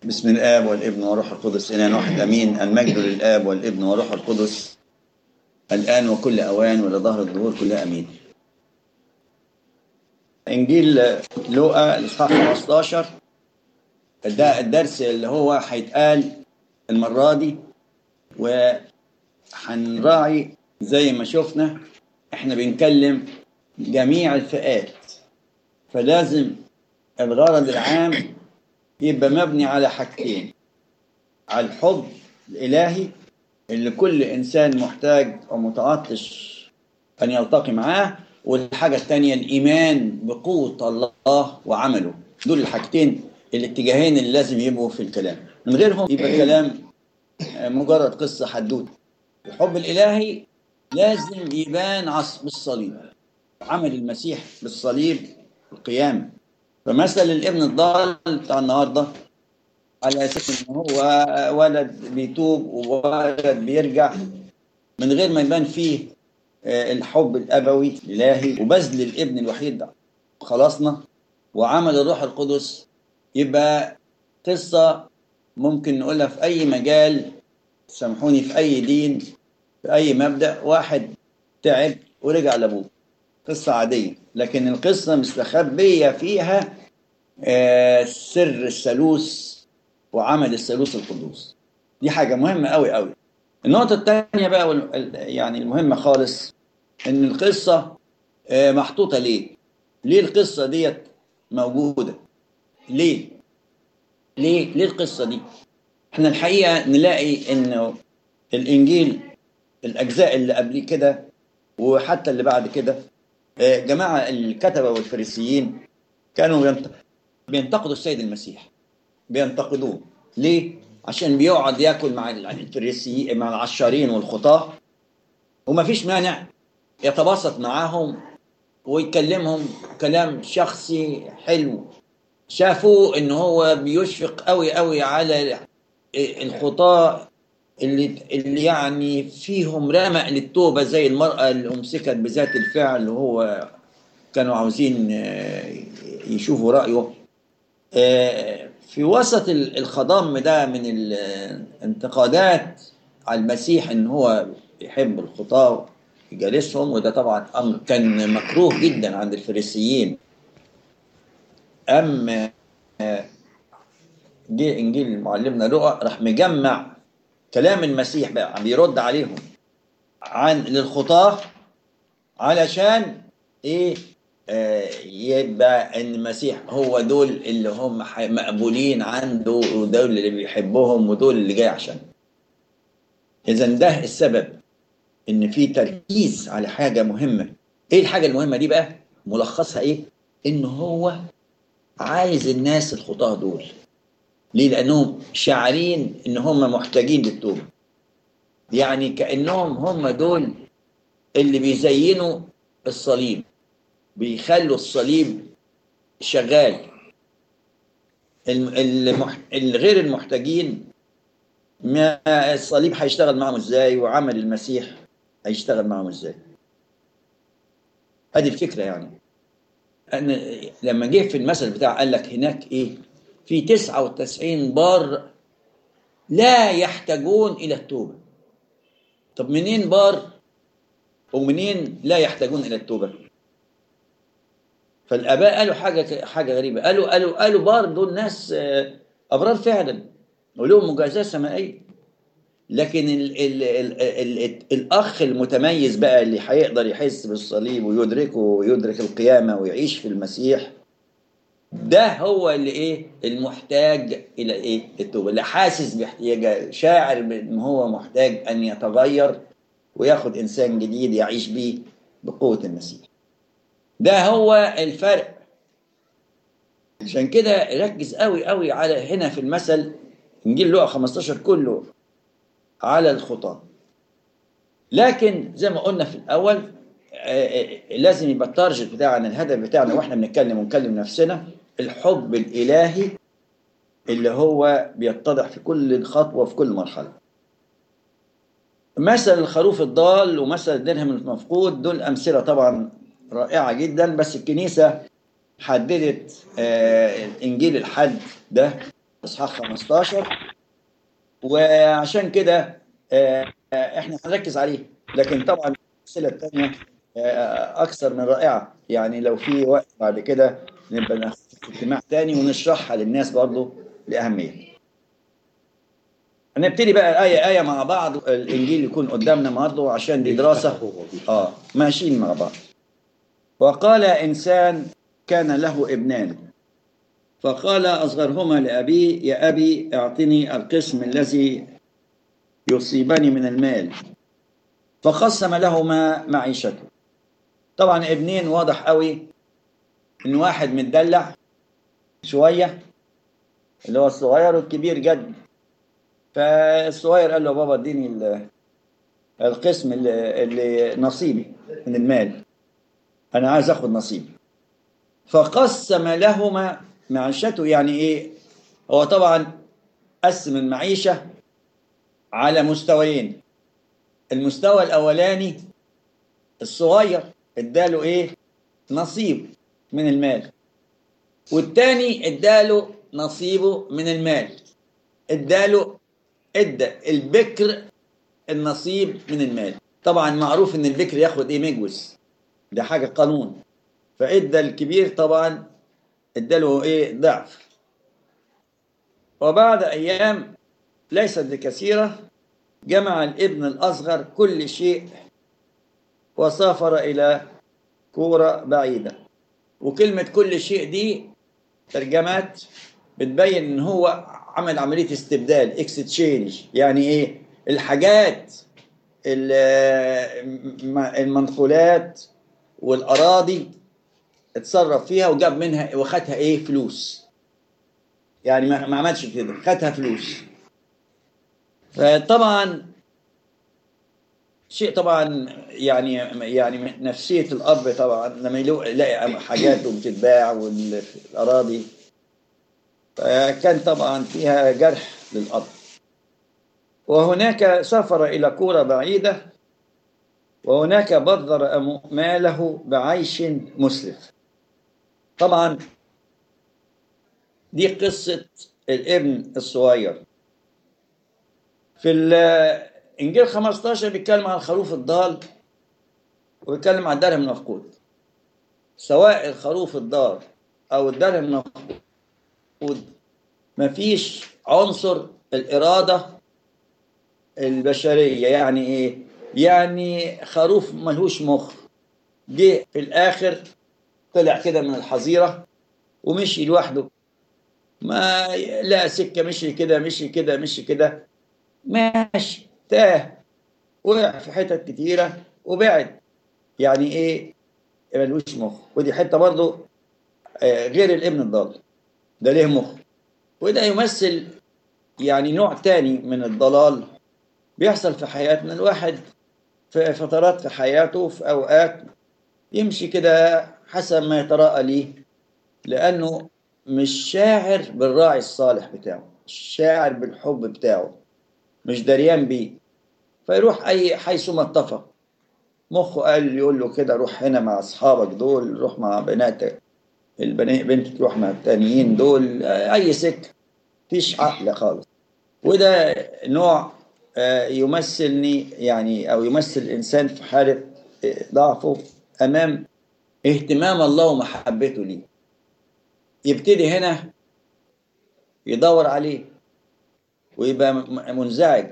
بسم الآب والابن والروح القدس إله واحد أمين المجد للآب والابن والروح القدس الآن وكل أوان ولظهر الظهور كلها أمين إنجيل لوقا الإصحاح 15 ده الدرس اللي هو هيتقال المرة دي وهنراعي زي ما شفنا احنا بنكلم جميع الفئات فلازم الغرض العام يبقى مبني على حاجتين على الحب الإلهي اللي كل إنسان محتاج أو متعطش أن يلتقي معاه والحاجة الثانية الإيمان بقوة الله وعمله دول الحاجتين الاتجاهين اللي لازم يبقوا في الكلام من غيرهم يبقى كلام مجرد قصة حدوتة الحب الإلهي لازم يبان بالصليب عمل المسيح بالصليب القيامة فمثل الابن الضال بتاع النهارده على اساس ان هو ولد بيتوب وولد بيرجع من غير ما يبان فيه الحب الابوي الالهي وبذل الابن الوحيد خلاصنا وعمل الروح القدس يبقى قصه ممكن نقولها في اي مجال سامحوني في اي دين في اي مبدا واحد تعب ورجع لابوه قصة عادية لكن القصة مستخبية فيها آه سر الثالوث وعمل الثالوث القدوس دي حاجة مهمة قوي قوي النقطة الثانية بقى يعني المهمة خالص إن القصة آه محطوطة ليه؟ ليه القصة ديت موجودة؟ ليه؟ ليه؟ ليه القصة دي؟ احنا الحقيقة نلاقي إنه الإنجيل الأجزاء اللي قبل كده وحتى اللي بعد كده جماعة الكتبة والفريسيين كانوا بينتقدوا السيد المسيح بينتقدوه ليه؟ عشان بيقعد ياكل مع الفريسيين مع العشارين والخطاة وما فيش مانع يتباسط معاهم ويكلمهم كلام شخصي حلو شافوه ان هو بيشفق قوي قوي على الخطاة اللي اللي يعني فيهم رمق للتوبة زي المرأة اللي أمسكت بذات الفعل وهو كانوا عاوزين يشوفوا رأيه في وسط الخضم ده من الانتقادات على المسيح ان هو يحب الخطاة يجالسهم وده طبعا امر كان مكروه جدا عند الفريسيين اما جه انجيل معلمنا لقى راح مجمع كلام المسيح بقى بيرد عليهم عن للخطاة علشان ايه آه يبقى ان المسيح هو دول اللي هم مقبولين عنده ودول اللي بيحبهم ودول اللي جاي عشان اذا ده السبب ان في تركيز على حاجة مهمة ايه الحاجة المهمة دي بقى ملخصها ايه ان هو عايز الناس الخطاة دول ليه؟ لأنهم شاعرين إن هم محتاجين للتوبة. يعني كأنهم هم دول اللي بيزينوا الصليب بيخلوا الصليب شغال المح... الغير المحتاجين ما الصليب هيشتغل معهم ازاي وعمل المسيح هيشتغل معهم ازاي هذه الفكرة يعني أن لما جه في المثل بتاع قال لك هناك ايه في 99 بار لا يحتاجون إلى التوبة طب منين بار ومنين لا يحتاجون إلى التوبة فالآباء قالوا حاجة حاجة غريبة قالوا قالوا قالوا بار دول ناس أبرار فعلا ولهم مجازات سمائية لكن ال ال ال ال ال الأخ المتميز بقى اللي هيقدر يحس بالصليب ويدركه ويدرك القيامة ويعيش في المسيح ده هو اللي ايه المحتاج الى ايه التوبه اللي حاسس باحتياج شاعر ان هو محتاج ان يتغير وياخد انسان جديد يعيش بيه بقوه المسيح ده هو الفرق عشان كده ركز قوي قوي على هنا في المثل انجيل لوقا 15 كله على الخطاه لكن زي ما قلنا في الاول لازم يبقى التارجت بتاعنا الهدف بتاعنا واحنا بنتكلم ونكلم نفسنا الحب الإلهي اللي هو بيتضح في كل خطوة في كل مرحلة مثل الخروف الضال ومثل الدرهم المفقود دول أمثلة طبعا رائعة جدا بس الكنيسة حددت آه إنجيل الحد ده اصحاح 15 وعشان كده آه، آه، احنا هنركز عليه لكن طبعا الاسئله الثانيه اكثر من رائعه يعني لو في وقت بعد كده نبقى ناخد اجتماع تاني ونشرحها للناس برضو لاهميه هنبتدي بقى آية آية مع بعض الإنجيل يكون قدامنا برضه عشان دي دراسة آه ماشيين مع بعض وقال إنسان كان له ابنان فقال أصغرهما لأبيه يا أبي اعطني القسم الذي يصيبني من المال فقسم لهما معيشته طبعا ابنين واضح قوي ان واحد متدلع شويه اللي هو الصغير والكبير جد فالصغير قال له بابا اديني ال- القسم اللي, اللي نصيبي من المال انا عايز اخد نصيبي فقسم لهما معيشته يعني ايه هو طبعا قسم المعيشه على مستويين المستوى الاولاني الصغير اداله ايه نصيب من المال والتاني اداله نصيبه من المال اداله ادى البكر النصيب من المال طبعا معروف ان البكر ياخد ايه مجوز ده حاجه قانون فادى الكبير طبعا اداله ايه ضعف وبعد ايام ليست بكثيره جمع الابن الاصغر كل شيء وسافر الى كوره بعيده وكلمه كل شيء دي ترجمات بتبين ان هو عمل عمليه استبدال اكستشينج يعني ايه الحاجات ال- المنقولات والاراضي اتصرف فيها وجاب منها وخدها ايه فلوس يعني ما ما عملش كده خدها فلوس فطبعا شيء طبعا يعني يعني نفسيه الاب طبعا لما يلو- يلاقي حاجاته بتتباع والاراضي فكان طبعا فيها جرح للأب وهناك سافر إلى كورة بعيدة وهناك بذر أم- ماله بعيش مسرف طبعا دي قصة الابن الصغير في الإنجيل 15 بيتكلم عن الخروف الضال وبيتكلم عن الدرهم المفقود سواء الخروف الضال أو الدرهم المفقود مفيش عنصر الإرادة البشرية يعني إيه؟ يعني خروف ملهوش مخ جه في الآخر طلع كده من الحظيرة ومشي لوحده ما لا سكة مشي كده مشي كده مشي كده ماشي تاه وقع في حتت كتيرة وبعد يعني إيه ملوش مخ ودي حتة برضو آه، غير الابن الضال ده ليه مخ وده يمثل يعني نوع تاني من الضلال بيحصل في حياتنا الواحد في فترات في حياته في أوقات يمشي كده حسب ما يتراءى ليه لأنه مش شاعر بالراعي الصالح بتاعه مش شاعر بالحب بتاعه مش دريان بيه فيروح أي حيثما اتفق مخه قال يقول له كده روح هنا مع أصحابك دول روح مع بناتك البنات بنت تروح مع التانيين دول أي سكة مفيش عقل خالص وده نوع آه، يمثلني يعني او يمثل الانسان في حاله آه، ضعفه امام اهتمام الله ومحبته ليه يبتدي هنا يدور عليه ويبقى م- منزعج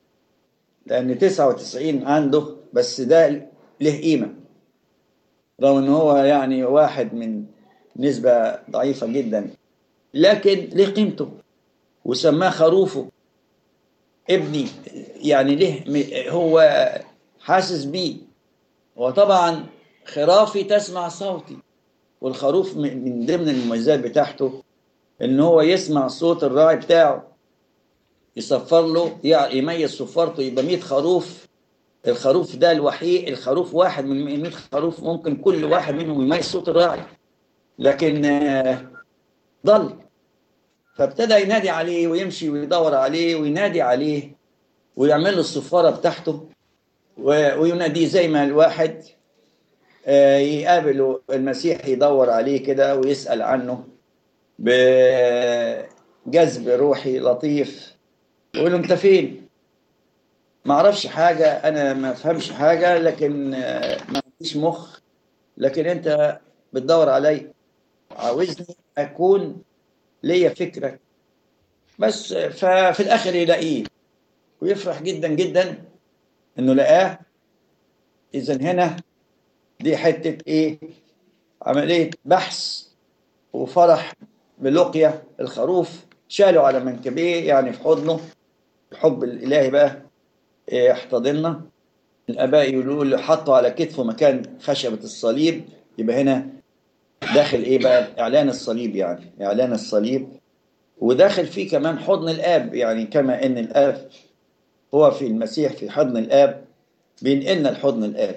لان 99 عنده بس ده له قيمه رغم ان هو يعني واحد من نسبه ضعيفه جدا لكن له قيمته وسماه خروفه ابني يعني ليه م- هو حاسس بيه وطبعا خرافي تسمع صوتي والخروف من من ضمن المميزات بتاعته ان هو يسمع صوت الراعي بتاعه يصفر له يع- يميز صفارته يبقى 100 خروف الخروف ده الوحيد الخروف واحد من 100 خروف ممكن كل واحد منهم يميز صوت الراعي لكن آه، ضل فابتدى ينادي عليه ويمشي ويدور عليه وينادي عليه ويعمل له الصفارة بتاعته و- ويناديه زي ما الواحد آه، يقابله المسيح يدور عليه كده ويسأل عنه ب جذب روحي لطيف يقول له انت فين ما اعرفش حاجه انا ما افهمش حاجه لكن آه، ما عنديش مخ لكن انت بتدور علي عاوزني اكون ليا فكرك بس آه، ففي الاخر يلاقيه ويفرح جدا جدا انه لقاه اذا هنا دي حته ايه عمليه بحث وفرح بلقيا الخروف شاله على منكبيه يعني في حضنه الحب الالهي بقى إيه، يحتضننا الاباء يقولوا له حطوا على كتفه مكان خشبه الصليب يبقى هنا داخل ايه بقى اعلان الصليب يعني اعلان الصليب وداخل فيه كمان حضن الاب يعني كما ان الاب هو في المسيح في حضن الاب بينقلنا لحضن الاب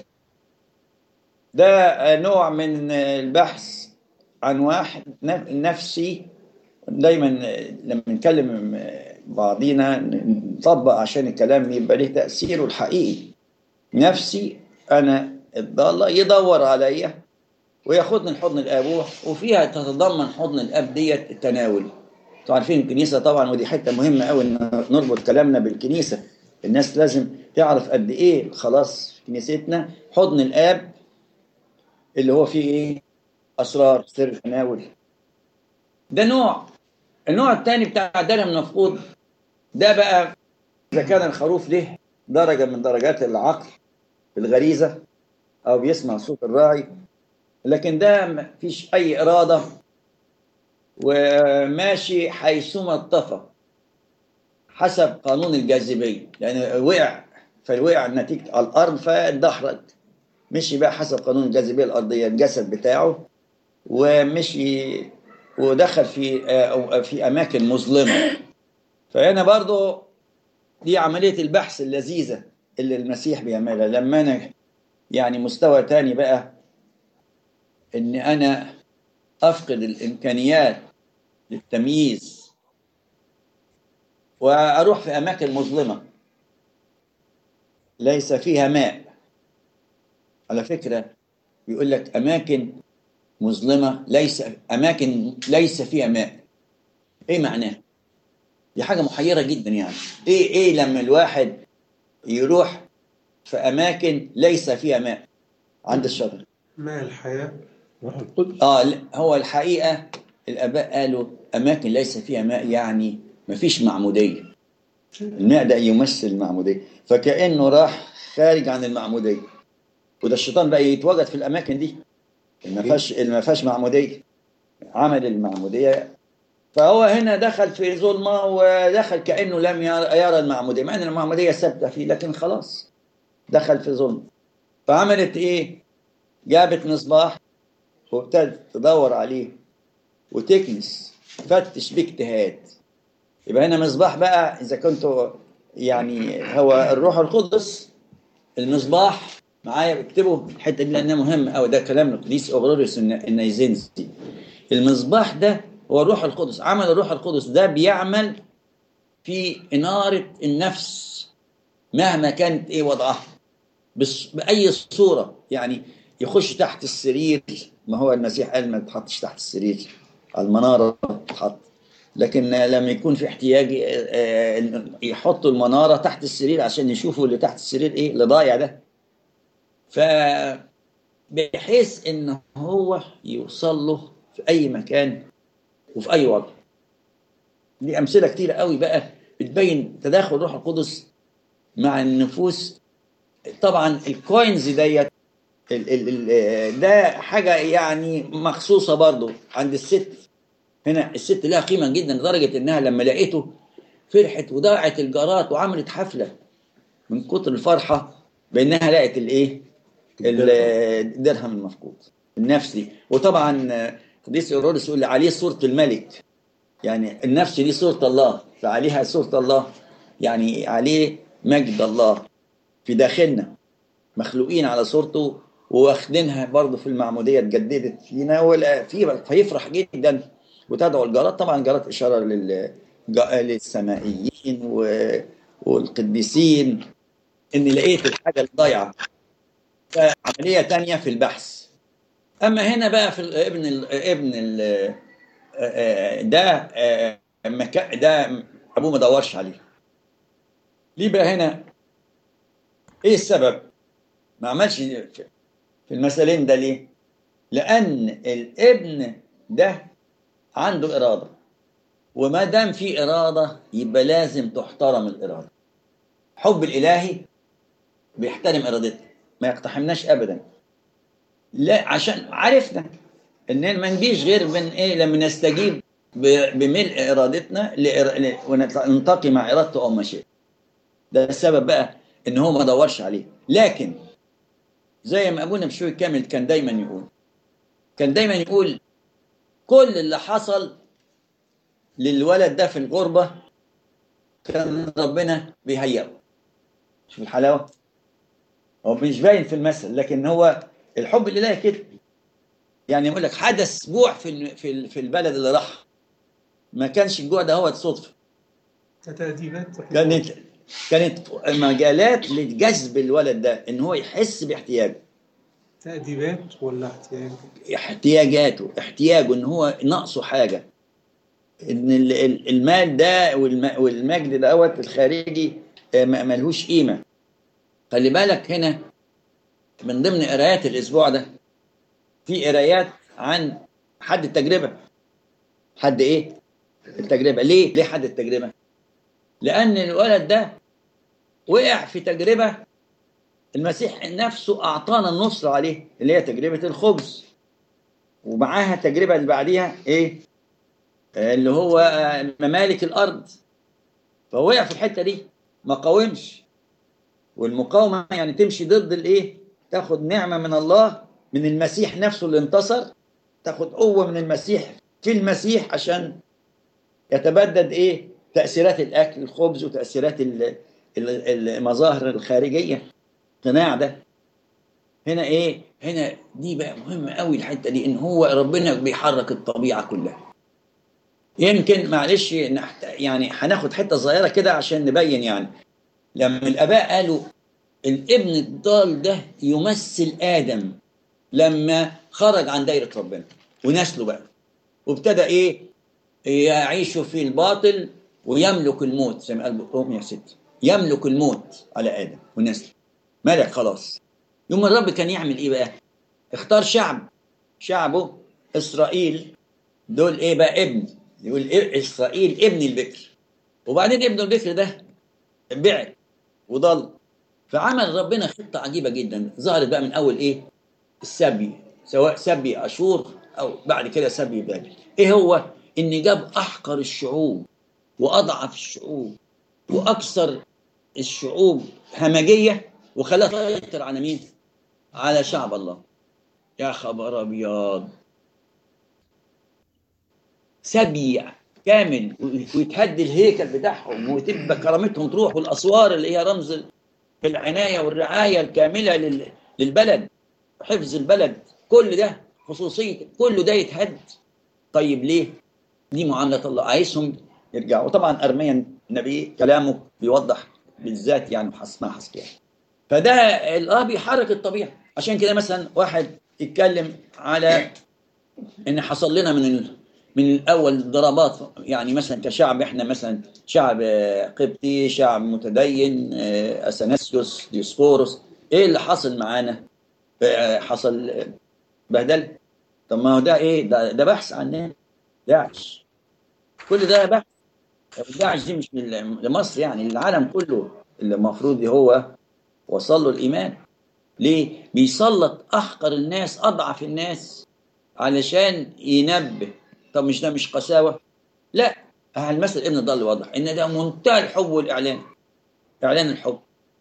ده نوع من البحث عن واحد نف- نفسي دايما لما نتكلم بعضينا نطبق عشان الكلام يبقى له تأثيره الحقيقي نفسي أنا الضالة يدور عليا وياخدني لحضن الآب وفيها تتضمن حضن الآب ديت التناول انتوا عارفين الكنيسة طبعا ودي حتة مهمة قوي ان نربط كلامنا بالكنيسة الناس لازم تعرف قد ايه خلاص في كنيستنا حضن الآب اللي هو فيه ايه أسرار سر تناول ده نوع النوع الثاني بتاع درهم المفقود ده بقى إذا كان الخروف له درجة من درجات العقل الغريزة أو بيسمع صوت الراعي لكن ده ما فيش أي إرادة وماشي حيثما اتفق حسب قانون الجاذبية لأن وقع فوقع نتيجة على الأرض فاتدحرج مشي بقى حسب قانون الجاذبية الأرضية الجسد بتاعه ومشي ودخل في آه، في أماكن مظلمة فهنا برضو دي عملية البحث اللذيذة اللي المسيح بيعملها لما أنا يعني مستوى تاني بقى إن أنا أفقد الإمكانيات للتمييز وأروح في أماكن مظلمة ليس فيها ماء على فكرة بيقول لك أماكن مظلمة ليس أماكن ليس فيها ماء إيه معناه؟ دي حاجة محيرة جدا يعني إيه إيه لما الواحد يروح في أماكن ليس فيها ماء عند الشجر ماء الحياة روح القدس اه لا، هو الحقيقه الاباء قالوا اماكن ليس فيها ماء يعني مفيش معموديه الماء ده يمثل المعموديه فكانه راح خارج عن المعموديه وده الشيطان بقى يتواجد في الاماكن دي اللي ما فيهاش اللي ما فيهاش معموديه عمل المعموديه فهو هنا دخل في ظلمه ودخل كانه لم يرى يرى المعموديه مع ان المعموديه ثابته فيه لكن خلاص دخل في ظلم فعملت ايه؟ جابت مصباح وابتدت تدور عليه وتكنس فتش باجتهاد يبقى هنا مصباح بقى اذا كنتوا يعني هو الروح القدس المصباح معايا بكتبه الحته دي لانها مهمه قوي ده كلام القديس اغروريوس الن- النيزنزي المصباح ده هو الروح القدس عمل الروح القدس ده بيعمل في اناره النفس مهما كانت ايه وضعها بس باي صوره يعني يخش تحت السرير ما هو المسيح قال ما تحطش تحت السرير على المناره تحط لكن لما يكون في احتياج آه، آه، إن يحطوا المناره تحت السرير عشان يشوفوا اللي تحت السرير ايه اللي ضايع ده ف بحيث ان هو يوصل له في اي مكان وفي اي وضع دي امثله كتيره قوي بقى بتبين تداخل روح القدس مع النفوس طبعا الكوينز ديت ال- ال- ال- ده حاجه يعني مخصوصه برضو عند الست هنا الست لها قيمه جدا لدرجه انها لما لقيته فرحت وضاعت الجارات وعملت حفله من كتر الفرحه بانها لقت الايه ال- الدرهم المفقود النفسي وطبعا قديس اوروريس يقول عليه صوره الملك يعني النفس دي صوره الله فعليها صوره الله يعني عليه مجد الله في داخلنا مخلوقين على صورته واخدينها برضه في المعموديه اتجددت فينا ولا- في فيفرح جدا وتدعو الجارات طبعا الجارات اشاره لل للسمائيين و- والقديسين اني لقيت الحاجه الضايعه فعمليه تانية في البحث اما هنا بقى في ال- ابن ال ابن ال ده آه، مكا... ده ابوه ما دورش عليه ليه بقى هنا ايه السبب ما عملش في المثلين ده ليه لان الابن ده عنده اراده وما دام في اراده يبقى لازم تحترم الاراده حب الالهي بيحترم ارادتنا ما يقتحمناش ابدا لا عشان عرفنا ان ما نجيش غير من ايه لما نستجيب بملء ارادتنا لإر... ونلتقي مع ارادته او مشيئته ده السبب بقى ان هو ما دورش عليه لكن زي ما ابونا بشوي كامل كان دايما يقول كان دايما يقول كل اللي حصل للولد ده في الغربه كان ربنا بيهيئه شوف الحلاوه هو مش باين في المثل لكن هو الحب الالهي كده يعني يقول لك حدث جوع في في في البلد اللي راح ما كانش الجوع ده هو صدفه تأديبات كانت كانت مجالات لجذب الولد ده ان هو يحس باحتياجه تأديبات ولا احتياج؟ احتياجاته احتياجه ان هو ناقصه حاجه ان المال ده والمجد دوت الخارجي ملهوش قيمه خلي بالك هنا من ضمن قرايات الاسبوع ده في قرايات عن حد التجربه حد ايه التجربه ليه ليه حد التجربه لان الولد ده وقع في تجربه المسيح نفسه اعطانا النصر عليه اللي هي تجربه الخبز ومعاها التجربه اللي بعديها ايه اللي هو ممالك الارض فوقع في الحته دي ما قاومش والمقاومه يعني تمشي ضد الايه تاخد نعمه من الله من المسيح نفسه اللي انتصر تاخد قوه من المسيح في المسيح عشان يتبدد ايه تاثيرات الاكل الخبز وتاثيرات المظاهر الخارجيه القناع ده هنا ايه هنا دي بقى مهمه قوي الحته دي ان هو ربنا بيحرك الطبيعه كلها يمكن معلش يعني هناخد حته صغيره كده عشان نبين يعني لما الاباء قالوا الابن الضال ده يمثل ادم لما خرج عن دايره ربنا ونسله بقى وابتدى ايه يعيش في الباطل ويملك الموت زي ما قال روميا 6 يملك الموت على ادم ونسله ملك خلاص يوم الرب كان يعمل ايه بقى اختار شعب شعبه اسرائيل دول ايه بقى ابن يقول إيه اسرائيل ابن البكر وبعدين ابن البكر ده بعد وضل فعمل ربنا خطه عجيبه جدا ظهرت بقى من اول ايه السبي سواء سبي اشور او بعد كده سبي بابل ايه هو ان جاب احقر الشعوب واضعف الشعوب واكثر الشعوب همجيه وخلاها تسيطر على مين على شعب الله يا خبر ابيض سبي كامل ويتهد الهيكل بتاعهم وتبقى كرامتهم تروح والاسوار اللي هي رمز العنايه والرعايه الكامله للبلد حفظ البلد كل ده خصوصيه كله ده يتهد طيب ليه؟ دي معامله الله عايزهم يرجعوا وطبعا ارميا النبي كلامه بيوضح بالذات يعني مع حسكيان فده الله بيحرك الطبيعه عشان كده مثلا واحد يتكلم على ان حصل لنا من ال... من الاول ضربات يعني مثلا كشعب احنا مثلا شعب قبطي شعب متدين اثناسيوس ديسقورس ايه اللي حصل معانا حصل بهدل طب ما هو ده ايه ده, ده بحث عننا داعش كل ده بحث داعش دي مش لمصر يعني العالم كله اللي المفروض هو وصل له الايمان ليه بيسلط احقر الناس اضعف الناس علشان ينبه طب مش ده مش قساوه لا المثل ابن ضل واضح ان ده منتهى الحب والاعلان اعلان الحب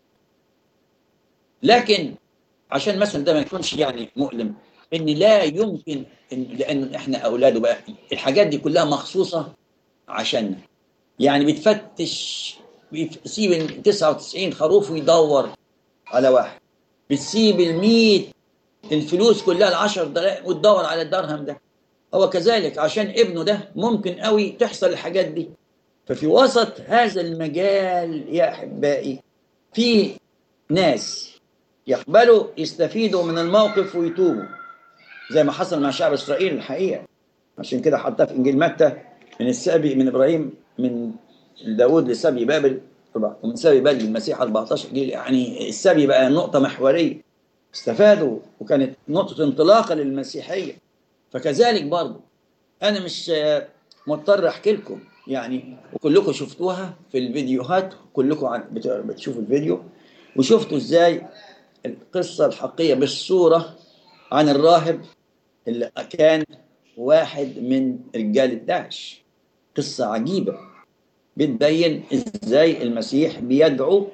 لكن عشان مثلا ده ما يكونش يعني مؤلم ان لا يمكن إن لان احنا اولاده بقى الحاجات دي كلها مخصوصه عشاننا يعني بتفتش بتسيب ال 99 خروف ويدور على واحد بتسيب ال 100 الفلوس كلها ال 10 دقائق وتدور على الدرهم ده هو كذلك عشان ابنه ده ممكن قوي تحصل الحاجات دي ففي وسط هذا المجال يا احبائي في ناس يقبلوا يستفيدوا من الموقف ويتوبوا زي ما حصل مع شعب اسرائيل الحقيقه عشان كده حطها في انجيل متى من السبي من ابراهيم من داوود لسبي بابل ومن سبي بابل للمسيح 14 جيل يعني السبي بقى نقطه محوريه استفادوا وكانت نقطه انطلاقه للمسيحيه فكذلك برضه انا مش آه، مضطر احكي لكم يعني وكلكم شفتوها في الفيديوهات كلكم عن- بت- بتشوفوا الفيديو وشفتوا ازاي القصه الحقيقيه بالصوره عن الراهب اللي كان واحد من رجال داعش قصه عجيبه بتبين ازاي المسيح بيدعو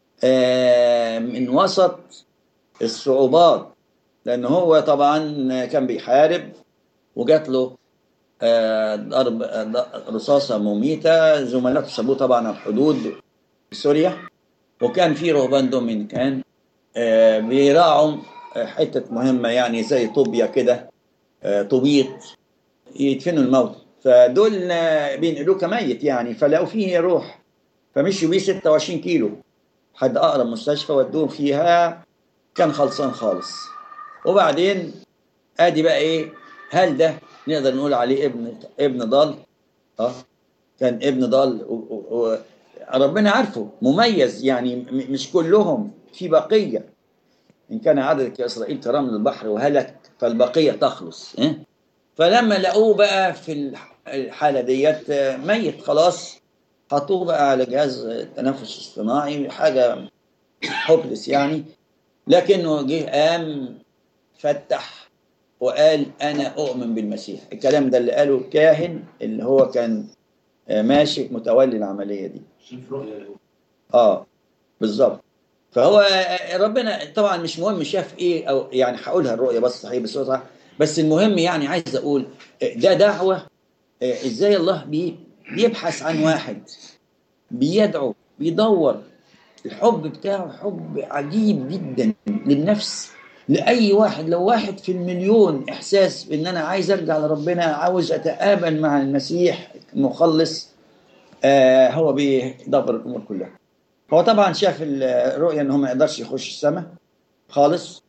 آه، من وسط الصعوبات لان هو طبعا كان بيحارب وجات له آه، ضرب آه، ض- رصاصه مميته زملاته سابوه طبعا على الحدود في سوريا وكان في رهبان دومينيكان آه، بيراعوا آه، حته مهمه يعني زي طوبيا كده آه، طوبيط يدفنوا الموت فدول آه، بينقلوه كميت يعني فلقوا فيه روح فمشوا بيه 26 كيلو حد اقرب مستشفى ودوه فيها كان خلصان خالص وبعدين ادي بقى ايه هل ده نقدر نقول عليه ابن ابن ضال اه كان ابن ضال و- و- و- ربنا عارفه مميز يعني م- مش كلهم في بقيه ان كان عددك يا اسرائيل كرمل البحر وهلك فالبقيه تخلص إيه؟ فلما لقوه بقى في الح- الحاله ديت آه، ميت خلاص حطوه بقى على جهاز تنفس اصطناعي حاجه حوبلس يعني لكنه جه قام فتح وقال انا اؤمن بالمسيح الكلام ده اللي قاله الكاهن اللي هو كان آه، ماشي متولي العمليه دي شوف رؤية له اه بالظبط فهو آه، ربنا طبعا مش مهم شاف ايه او يعني هقولها الرؤيه بس صحيح بصوتها بس المهم يعني عايز اقول آه، ده دعوه آه، ازاي الله بي بيبحث عن واحد بيدعو بيدور الحب بتاعه حب عجيب جدا للنفس لأي واحد لو واحد في المليون إحساس بإن أنا عايز أرجع لربنا عاوز أتقابل مع المسيح المخلص آه هو بيدبر الأمور كلها هو طبعا شاف الرؤية إن هو ما يقدرش يخش السماء خالص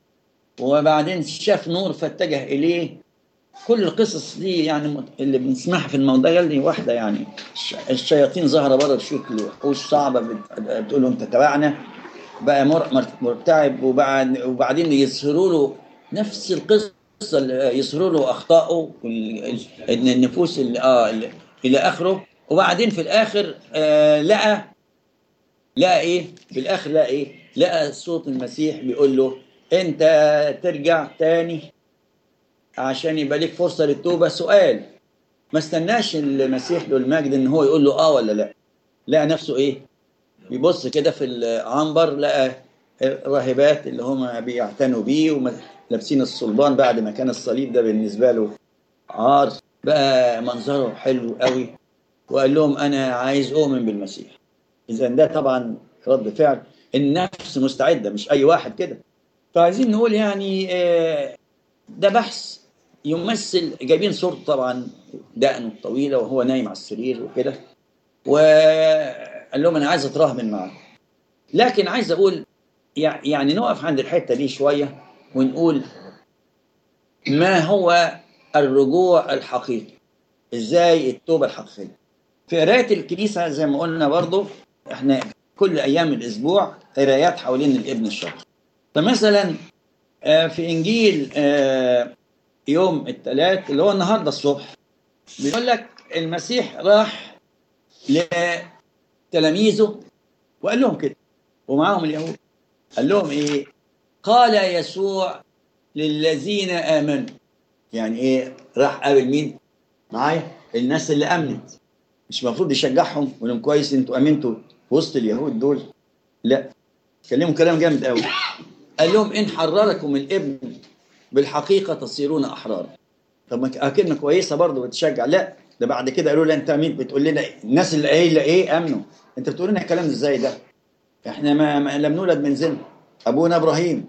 وبعدين شاف نور فاتجه إليه كل القصص دي يعني اللي بنسمعها في الموضوع دي واحدة يعني الش- الشياطين ظاهرة بره بشكل وحوش صعبة بت- بتقول له أنت تبعنا بقى مر- مر- مرتعب وبعد وبعدين يظهروا له نفس القصة اللي يظهروا له أخطائه وال- ال- إن النفوس اللي آه اللي- إلى آخره وبعدين في الآخر آه لقى لقى إيه؟ في الآخر لقى إيه؟ لقى صوت المسيح بيقول له أنت ترجع تاني عشان يبقى ليك فرصة للتوبة سؤال ما استناش المسيح له المجد ان هو يقول له اه ولا لا لقى نفسه ايه بيبص كده في العنبر لقى الراهبات اللي هم بيعتنوا بيه ولابسين الصلبان بعد ما كان الصليب ده بالنسبة له عار بقى منظره حلو قوي وقال لهم انا عايز اؤمن بالمسيح اذا ده طبعا رد فعل النفس مستعدة مش اي واحد كده فعايزين نقول يعني آه، ده بحث يمثل جايبين صورته طبعا دقنه طويله وهو نايم على السرير وكده وقال لهم انا عايز اتراهن معاكم لكن عايز اقول يع- يعني نقف عند الحته دي شويه ونقول ما هو الرجوع الحقيقي ازاي التوبه الحقيقيه في قرايه الكنيسه زي ما قلنا برضو احنا كل ايام الاسبوع قرايات حوالين الابن الشاطر فمثلا آه، في انجيل آه، يوم الثلاث اللي هو النهارده الصبح بيقول لك المسيح راح لتلاميذه وقال لهم كده ومعاهم اليهود قال لهم ايه قال يسوع للذين امنوا يعني ايه راح قابل مين معايا الناس اللي امنت مش المفروض يشجعهم ويقول لهم كويس انتوا امنتوا في وسط اليهود دول لا كلموا كلام جامد قوي قال لهم ان حرركم الابن بالحقيقه تصيرون احرارا طب ما ك- كلمه كويسه برضه بتشجع لا ده بعد كده قالوا لي انت مين بتقول لنا إيه؟ الناس اللي قايله ايه امنوا انت بتقول لنا الكلام ازاي ده احنا ما, ما لم نولد من زنا ابونا ابراهيم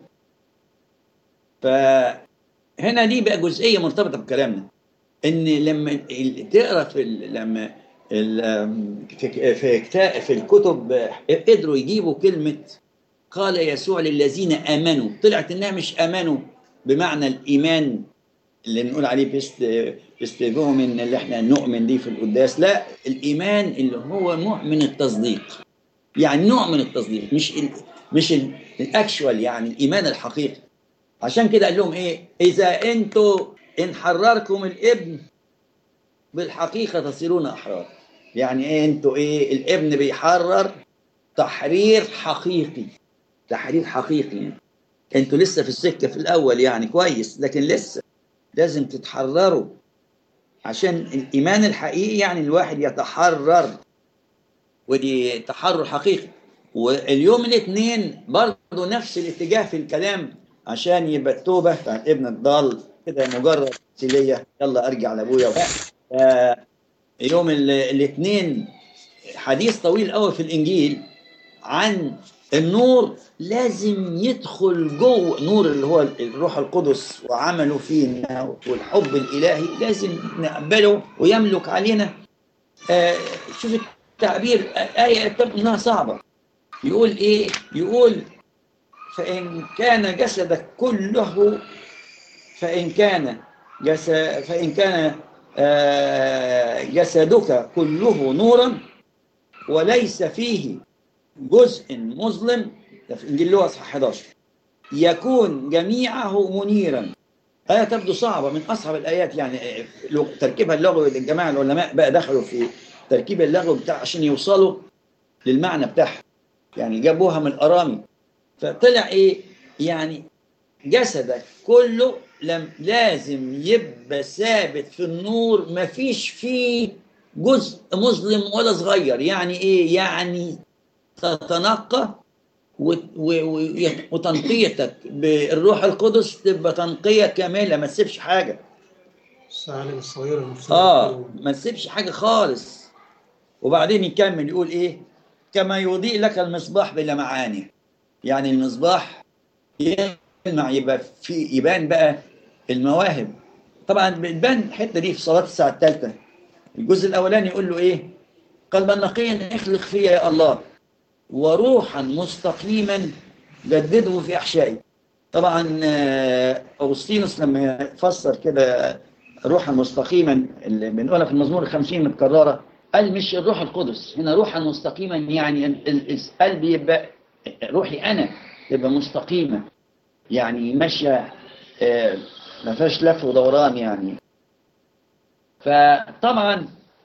فهنا دي بقى جزئيه مرتبطه بكلامنا ان لما ال- تقرا في ال- لما ال- في في كتا- في الكتب قدروا يجيبوا كلمه قال يسوع للذين امنوا طلعت انها مش امنوا بمعنى الايمان اللي بنقول عليه بيست بيستيفومن اللي احنا نؤمن دي في القداس لا الايمان اللي هو نوع من التصديق يعني نوع من التصديق مش ال مش الاكشوال يعني الايمان الحقيقي عشان كده قال لهم ايه اذا انتوا ان حرركم الابن بالحقيقه تصيرون احرار يعني ايه انتوا ايه الابن بيحرر تحرير حقيقي تحرير حقيقي يعني. انتوا لسه في السكه في الاول يعني كويس لكن لسه لازم تتحرروا عشان الايمان الحقيقي يعني الواحد يتحرر ودي تحرر حقيقي واليوم الاثنين برضه نفس الاتجاه في الكلام عشان يبقى التوبه بتاع ابن الضال كده مجرد سيليه يلا ارجع لابويا آه يوم الاثنين حديث طويل قوي في الانجيل عن النور لازم يدخل جوه نور اللي هو الروح القدس وعمله فينا والحب الالهي لازم نقبله ويملك علينا آه شوف التعبير آية انها صعبة يقول ايه يقول فإن كان جسدك كله فإن كان جسد فإن كان آه جسدك كله نورا وليس فيه جزء مظلم ده في انجيل لوقا اصحاح 11 يكون جميعه منيرا آية تبدو صعبة من أصعب الآيات يعني تركيبها اللغوي الجماعة العلماء بقى دخلوا في تركيب اللغوي بتاع عشان يوصلوا للمعنى بتاعها يعني جابوها من الأرامي فطلع إيه يعني جسدك كله لم لازم يبقى ثابت في النور مفيش فيه جزء مظلم ولا صغير يعني ايه يعني تتنقى وتنقيتك بالروح القدس تبقى تنقية كاملة ما تسيبش حاجة السعالم الصغيرة المفسدة اه ما تسيبش حاجة خالص وبعدين يكمل يقول ايه كما يضيء لك المصباح بلمعانه يعني المصباح يلمع يبقى في يبان بقى المواهب طبعا بتبان الحته دي في صلاه الساعه الثالثه الجزء الاولاني يقول له ايه قلبا نقيا اخلق فيا يا الله وروحا مستقيما جدده في احشائي طبعا اغسطينوس لما فسر كده روحا مستقيما اللي بنقولها في المزمور الخمسين متكرره قال مش الروح القدس هنا روحا مستقيما يعني القلب يبقى روحي انا تبقى مستقيمه يعني ماشيه ما فيهاش لف ودوران يعني فطبعا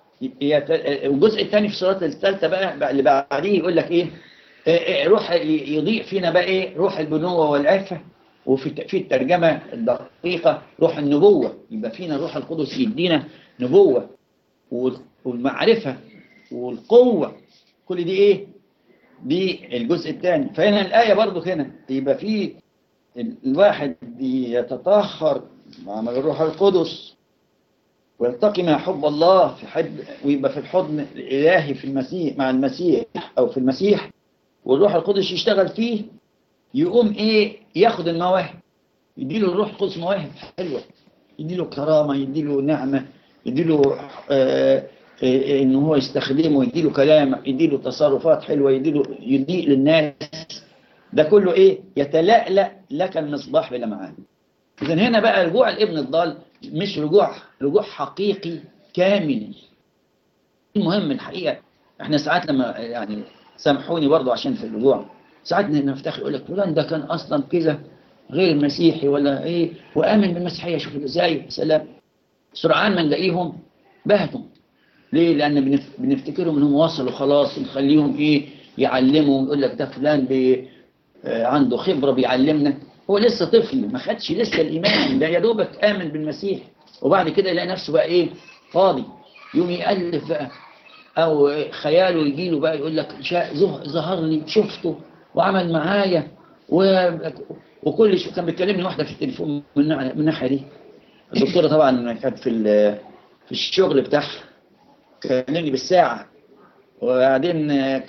الجزء الثاني في الصلاه الثالثه بقى اللي بعديه يقول لك ايه روح يضيء فينا بقى ايه روح البنوه والعفه وفي في الترجمه الدقيقه روح النبوه يبقى فينا روح القدس يدينا نبوه والمعرفه والقوه كل دي ايه دي الجزء الثاني فهنا الايه برضو هنا يبقى في الواحد يتطهر مع الروح القدس ويلتقي مع حب الله في حب ويبقى في الحضن الالهي في المسيح مع المسيح او في المسيح والروح القدس يشتغل فيه يقوم ايه ياخد المواهب يديله الروح القدس مواهب حلوه يديله كرامه يديله نعمه يديله آه آه ان هو يستخدمه يديله كلام يديله تصرفات حلوه يديله يضيء للناس ده كله ايه يتلألأ لك المصباح بلمعان اذا هنا بقى رجوع الابن الضال مش رجوع رجوع حقيقي كامل المهم الحقيقه احنا ساعات لما يعني سامحوني برضه عشان في الرجوع ساعات نفتخر يقول لك فلان ده كان اصلا كذا غير مسيحي ولا ايه وامن بالمسيحيه شوف ازاي سلام سرعان ما نلاقيهم بهتوا ليه؟ لان بنفتكرهم انهم وصلوا خلاص نخليهم ايه يعلموا يقول لك ده فلان بي عنده خبره بيعلمنا هو لسه طفل ما خدش لسه الايمان ده يا دوبك امن بالمسيح وبعد كده يلاقي نفسه بقى ايه فاضي يوم يالف بقى او خياله يجي له بقى يقول لك ظهر لي شفته وعمل معايا و... وكل شيء كان بيكلمني واحده في التليفون من من الناحيه دي الدكتوره طبعا كانت في في الشغل بتاعها كلمني بالساعه وبعدين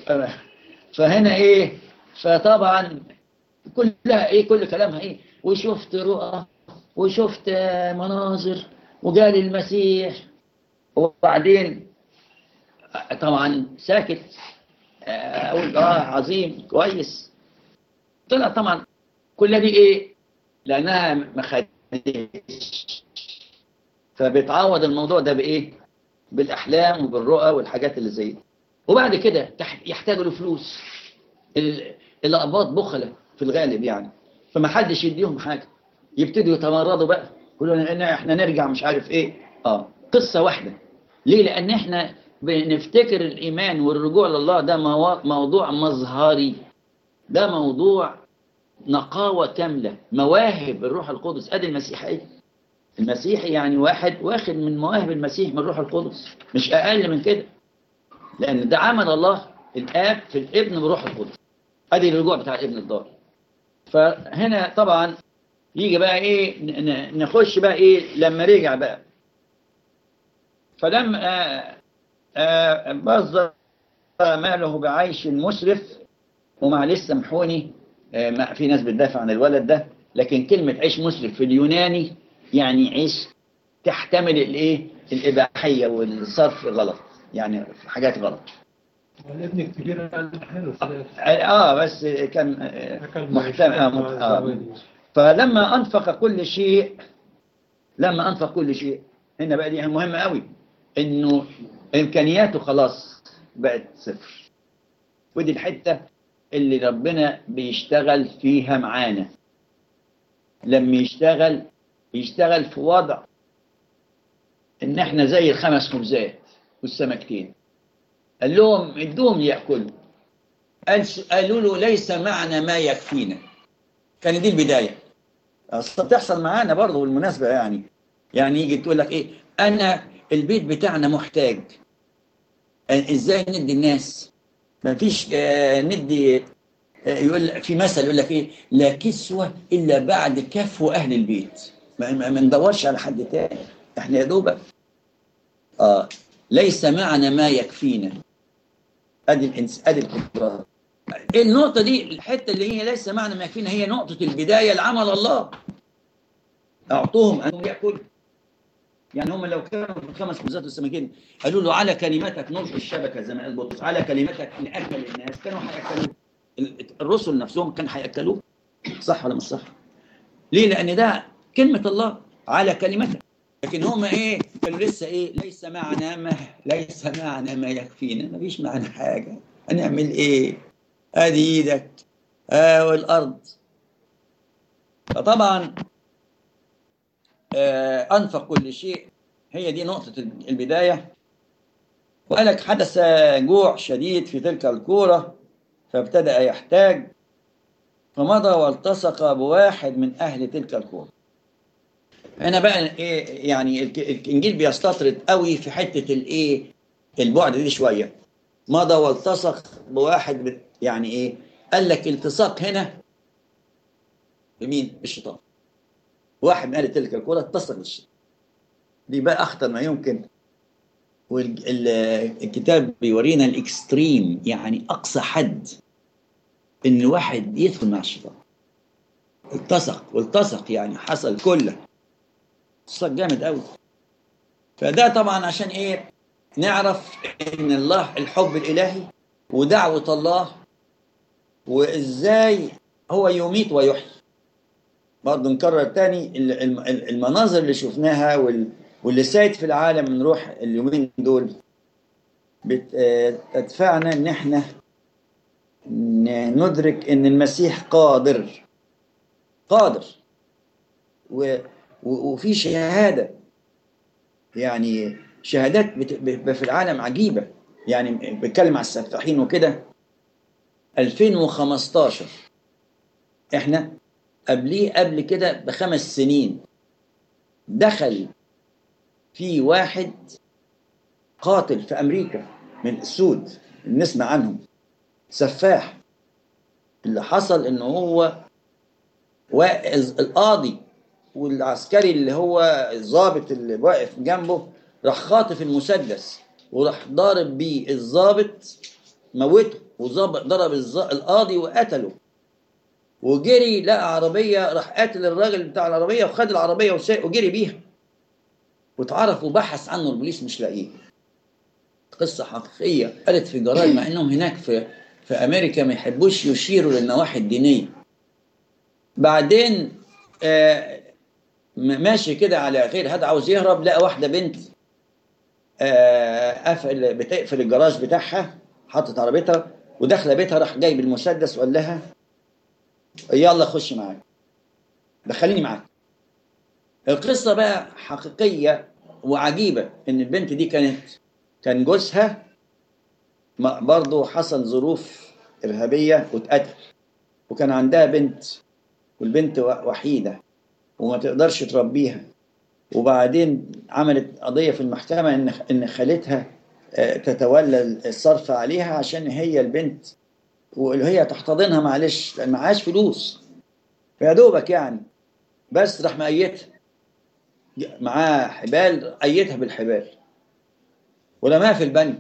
فهنا ايه فطبعا كلها ايه كل كلامها ايه وشفت رؤى وشفت مناظر وجالي المسيح وبعدين طبعا ساكت اقول اه عظيم كويس طلع طبعا كل دي ايه لانها ما خدتش فبتعوض الموضوع ده بايه بالاحلام وبالرؤى والحاجات اللي زي دي وبعد كده تح- يحتاجوا لفلوس ال- الاباط بخله في الغالب يعني فما حدش يديهم حاجه يبتدوا يتمردوا بقى يقولوا إن احنا نرجع مش عارف ايه اه قصه واحده ليه لان احنا بنفتكر الايمان والرجوع لله ده موا- موضوع مظهري ده موضوع نقاوه كامله مواهب الروح القدس ادي المسيحيه المسيحي يعني واحد واخد من مواهب المسيح من الروح القدس مش اقل من كده لان ده عمل الله الاب في الابن بروح القدس ادي الرجوع بتاع ابن الدار فهنا طبعا يجي بقى ايه ن- ن- نخش بقى ايه لما رجع بقى فلما آه آه بصدر ماله بعيش مسرف ومعلش سامحوني آه ما- في ناس بتدافع عن الولد ده لكن كلمة عيش مسرف في اليوناني يعني عيش تحتمل الايه الإباحية والصرف غلط يعني حاجات غلط الابن الكبير قال حلو في الآخر. اه بس كان آه، أكل محتمل آه، مع مت- آه. الزوادي. فلما أنفق كل شيء لما أنفق كل شيء هنا بقى دي مهمة قوي إنه إمكانياته خلاص بقت صفر ودي الحتة اللي ربنا بيشتغل فيها معانا لما يشتغل يشتغل في وضع إن إحنا زي الخمس خبزات والسمكتين قال لهم ادوهم يأكلوا قال- قالوا له ليس معنا ما يكفينا كان دي البدايه اصلا بتحصل معانا برضه بالمناسبه يعني يعني يجي تقول لك ايه انا البيت بتاعنا محتاج آه، ازاي ندي الناس ما فيش آه، ندي آه، يقول في مثل يقول لك ايه لا كسوه الا بعد كفو اهل البيت ما ما- ما ندورش على حد تاني احنا يا دوبك اه ليس معنا ما يكفينا ادي الانس ادي القدرات النقطة دي الحتة اللي هي ليس معنى ما يكفينا هي نقطة البداية لعمل الله أعطوهم أن يأكلوا يعني هم لو كانوا في الخمس خبزات والسمكين قالوا له على كلمتك نلقي الشبكة زي ما قال بطرس على كلمتك نأكل الناس كانوا هيأكلوه ال- الرسل نفسهم كانوا هيأكلوه صح ولا مش صح؟ ليه؟ لأن ده كلمة الله على كلمتك لكن هم ايه كانوا لسه ايه ليس معنا ما ليس معنا ما يكفينا ما فيش معنا حاجه هنعمل ايه ادي ايدك آه والارض فطبعا آه انفق كل شيء هي دي نقطه البدايه وقالك حدث جوع شديد في تلك الكوره فابتدا يحتاج فمضى والتصق بواحد من اهل تلك الكوره هنا بقى ايه يعني الك- الانجيل بيستطرد قوي في حته الايه البعد دي شويه مضى والتصق بواحد من- يعني ايه قال لك التصاق هنا بمين بالشيطان واحد من اهل تلك الكره اتصل بالشيطان دي بقى اخطر ما يمكن والكتاب بيورينا الاكستريم يعني اقصى حد ان الواحد يدخل مع الشيطان التصق والتصق يعني حصل كله التصق جامد قوي فده طبعا عشان ايه نعرف ان الله الحب الالهي ودعوه الله وازاي هو يميت ويحيي برضه نكرر تاني ال- الم- ال- المناظر اللي شفناها وال- واللي سايد في العالم من روح اليومين دول بت- آه، تدفعنا ان احنا ن- ندرك ان المسيح قادر قادر و- و- وفي شهاده يعني شهادات بت- ب- في العالم عجيبه يعني بتكلم على السفاحين وكده 2015 احنا قبليه قبل كده بخمس سنين دخل في واحد قاتل في امريكا من السود نسمع عنهم سفاح اللي حصل ان هو واقز القاضي والعسكري اللي هو الضابط اللي واقف جنبه راح خاطف المسدس وراح ضارب بيه الضابط موته وظبط ضرب الز- القاضي وقتله وجري لقى عربيه راح قاتل الراجل بتاع العربيه وخد العربيه وساق وجري بيها واتعرف وبحث عنه البوليس مش لاقيه قصه حقيقيه قالت في جرايد مع انهم هناك في في امريكا ما يحبوش يشيروا للنواحي الدينيه بعدين آه م- ماشي كده على غير هذا عاوز يهرب لقى واحده بنت آه، قفل بتقفل الجراج بتاعها حطت عربيتها وداخله بيتها راح جايب المسدس وقال لها يلا خش معاك دخليني معاك القصه بقى حقيقيه وعجيبه ان البنت دي كانت كان جوزها ما- برضه حصل ظروف ارهابيه واتقتل وكان عندها بنت والبنت و- وحيده وما تقدرش تربيها وبعدين عملت قضيه في المحكمه ان ان خالتها آه، تتولى الصرف عليها عشان هي البنت وهي تحتضنها معلش لان معهاش فلوس فيا دوبك يعني بس راح مقيتها معاه حبال قيتها بالحبال ورماها في البني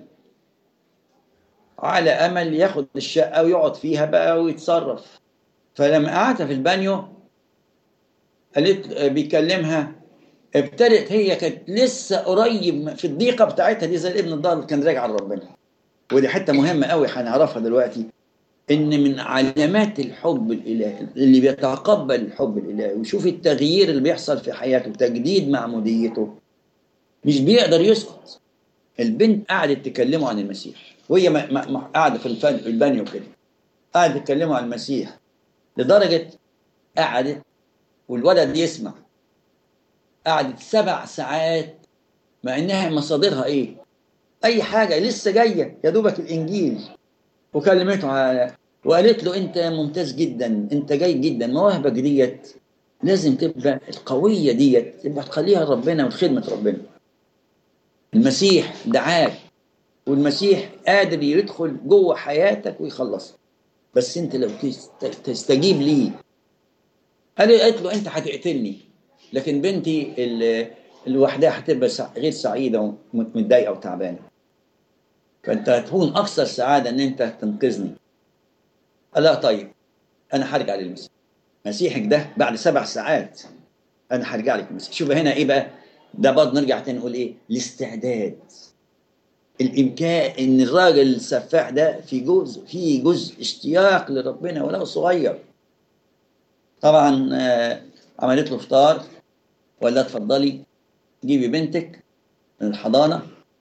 على امل ياخد الشقه ويقعد فيها بقى ويتصرف فلما قعدت في البانيو قالت بيكلمها ابتدت هي كانت لسه قريب في الضيقه بتاعتها دي زي الابن الضال اللي كان راجع لربنا ودي حته مهمه قوي هنعرفها دلوقتي ان من علامات الحب الالهي اللي بيتقبل الحب الالهي ويشوف التغيير اللي بيحصل في حياته تجديد معموديته مش بيقدر يسكت البنت قعدت تكلمه عن المسيح وهي ما- ما- ما- قاعده في الفن في البانيو كده قعدت تكلمه عن المسيح لدرجه قعدت والولد يسمع قعدت سبع ساعات مع انها مصادرها ايه؟ اي حاجه لسه جايه يا دوبك الانجيل وكلمته على وقالت له انت ممتاز جدا انت جيد جدا مواهبك ديت لازم تبقى القويه ديت تبقى تخليها لربنا وخدمه ربنا المسيح دعاك والمسيح قادر يدخل جوه حياتك ويخلصك بس انت لو تست- تستجيب ليه قال قالت له انت هتقتلني لكن بنتي ال- لوحدها هتبقى سع- غير سعيده ومتضايقه وتعبانه فانت هتكون اكثر سعاده ان انت تنقذني قال لا طيب انا هرجع للمسيح مسيحك ده بعد سبع ساعات انا هرجع لك المسيح شوف هنا ايه بقى ده برضه نرجع تاني نقول ايه الاستعداد الامكان ان الراجل السفاح ده في جزء في جزء اشتياق لربنا ولو صغير طبعا آه، عملت له فطار ولا اتفضلي جيبي بنتك من الحضانه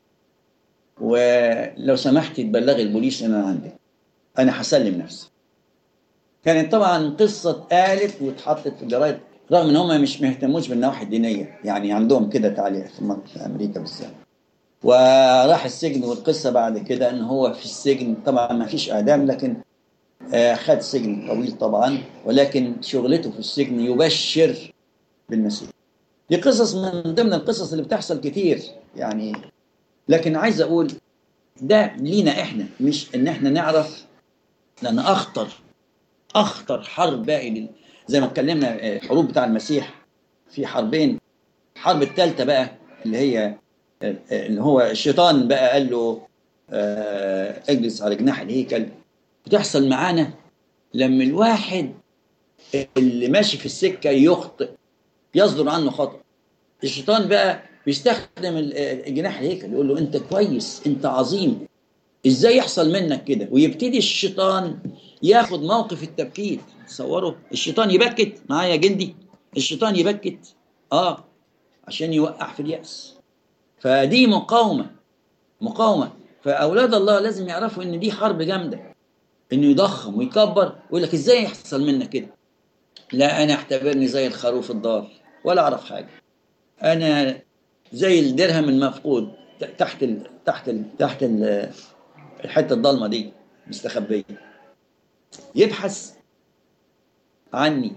ولو سمحتي تبلغي البوليس ان انا عندك انا هسلم نفسي كانت طبعا قصه اتقالت واتحطت في الجرايد رغم ان هم مش مهتموش بالنواحي الدينيه يعني عندهم كده تعليق في مصر- في امريكا بالذات وراح السجن والقصه بعد كده ان هو في السجن طبعا ما فيش اعدام لكن آه، خد سجن طويل طبعا ولكن شغلته في السجن يبشر بالمسيح دي قصص من ضمن القصص اللي بتحصل كتير يعني لكن عايز اقول ده لينا احنا مش ان احنا نعرف لان اخطر اخطر حرب باقي لل- زي ما اتكلمنا آه، الحروب بتاع المسيح في حربين الحرب الثالثه بقى اللي هي آه، آه، اللي هو الشيطان بقى قال له آه، اجلس على جناح الهيكل بتحصل معانا لما الواحد اللي ماشي في السكه يخطئ يصدر عنه خطأ الشيطان بقى بيستخدم ال- الجناح الهيكل يقول له انت كويس انت عظيم ازاي يحصل منك كده ويبتدي الشيطان ياخد موقف التبكيت تصوروا الشيطان يبكت معايا جندي الشيطان يبكت اه عشان يوقع في اليأس فدي مقاومة مقاومة فأولاد الله لازم يعرفوا إن دي حرب جامدة إنه يضخم ويكبر ويقول لك إزاي يحصل منك كده لا أنا اعتبرني زي الخروف الضال ولا أعرف حاجة أنا زي الدرهم المفقود ت- تحت ال... تحت ال... تحت ال... الحتة الضلمة دي مستخبية يبحث عني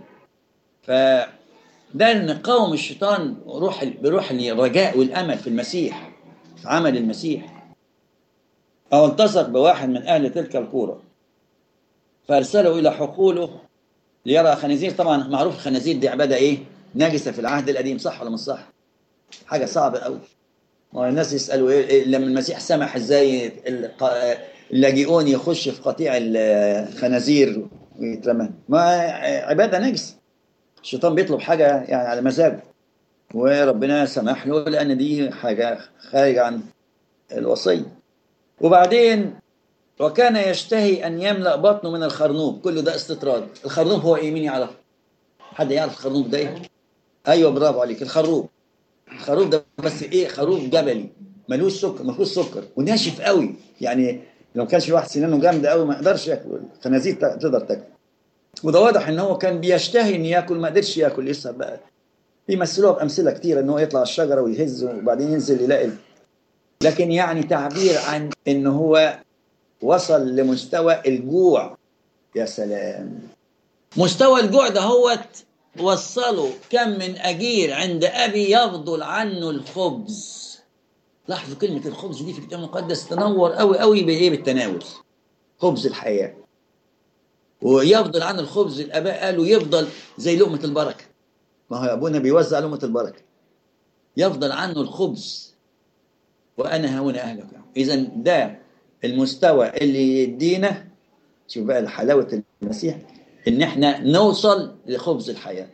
فده نقاوم الشيطان روح بروح الرجاء والامل في المسيح في عمل المسيح او التصق بواحد من اهل تلك القرى فارسله الى حقوله ليرى خنازير طبعا معروف الخنازير دي عباده ايه نجسه في العهد القديم صح ولا مش صح حاجه صعبه قوي والناس يسالوا إيه إيه لما المسيح سمح ازاي الق- اللاجئون يخش في قطيع الخنازير ويترمى ما عباده نجس الشيطان بيطلب حاجه يعني على مزاجه وربنا سمح له لان دي حاجه خارجه عن الوصيه وبعدين وكان يشتهي ان يملا بطنه من الخرنوب كل ده استطراد الخرنوب هو ايه مين يعرف حد يعرف الخرنوب ده ايه ايوه برافو عليك الخروف الخروف ده بس ايه خروف جبلي ملوش سكر ما فيهوش سكر وناشف قوي يعني لو كانش الواحد سنانه جامده قوي ما يقدرش ياكل الخنازير ت- تقدر تاكل وده واضح ان هو كان بيشتهي ان ياكل ما قدرش ياكل لسه بقى بيمثلوها بامثله كتيره ان هو يطلع على الشجره ويهز وبعدين ينزل يلاقي لكن يعني تعبير عن ان هو وصل لمستوى الجوع يا سلام مستوى الجوع ده هو وصله كم من أجير عند أبي يفضل عنه الخبز لاحظوا كلمة الخبز دي في الكتاب المقدس تنور قوي قوي بإيه بالتناول خبز الحياة ويفضل عنه الخبز الآباء قالوا يفضل زي لقمة البركة ما هو أبونا بيوزع لقمة البركة يفضل عنه الخبز وأنا هنا أهلك إذا ده المستوى اللي يدينا شوف بقى حلاوة المسيح إن إحنا نوصل لخبز الحياة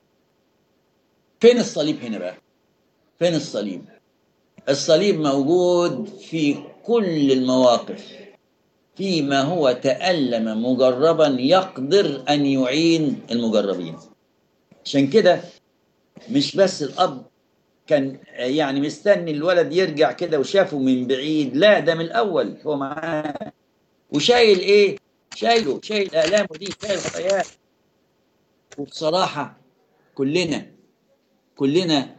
فين الصليب هنا بقى فين الصليب الصليب موجود في كل المواقف فيما هو تألم مجربا يقدر أن يعين المجربين عشان كده مش بس الأب كان يعني مستني الولد يرجع كده وشافه من بعيد لا ده من الأول هو معاه وشايل إيه شايله شايل آلامه دي شايل خطاياه وبصراحة كلنا كلنا